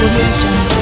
Audio Jungle.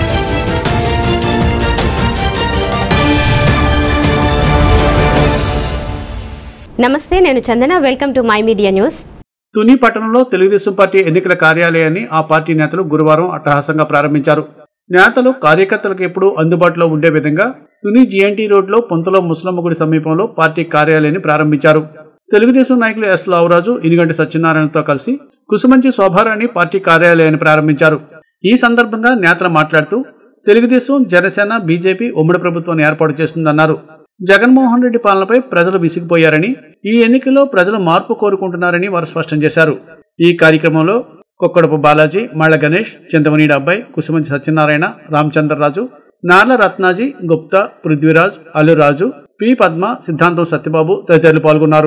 నమస్తే నేను Chandana welcome to my media news Tuni పట్టణంలో తెలుగుదేశం పార్టీ ఎన్నికల కార్యాలయాన్ని ఆ పార్టీ నేతలు గురువారం అట్టహాసంగా ప్రారంభించారు నేతలు కార్యకర్తలకు ఎప్పుడూ అందుబాటులో ఉండే విధంగా తుని జీఎన్టీ రోడ్లో పొంతలో ముస్లమ్మ గుడి సమీపంలో పార్టీ కార్యాలయాన్ని ప్రారంభించారు తెలుగుదేశం నాయకులు ఎస్ లావరాజు ఇనిగంటి సత్యనారాయణతో కలిసి కుసుమంచి శోభారాణి పార్టీ కార్యాలయాన్ని ప్రారంభించారు ఈ సందర్భంగా నేతలు మాట్లాడుతూ తెలుగుదేశం జనసేన బీజేపీ ఉమ్మడి ప్రభుత్వాన్ని ఏర్పాటు చేస్తుందన్నారు జగన్మోహన్ రెడ్డి పాలనపై ప్రజలు విసిగిపోయారని ఈ ఎన్నికల్లో ప్రజలు మార్పు కోరుకుంటున్నారని వారు స్పష్టం చేశారు ఈ కార్యక్రమంలో కొక్కడపు బాలాజీ మళ్ళ గణేష్ చింతమనీడి అబ్బాయి కుసుమంచి సత్యనారాయణ రామచంద్రరాజు నార్ల రత్నాజీ గుప్తా పృథ్వీరాజ్ అల్లురాజు పి పద్మ సిద్ధాంతం సత్యబాబు తదితరులు పాల్గొన్నారు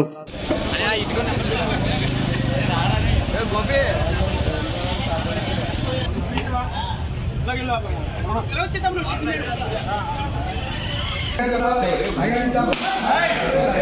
Hey,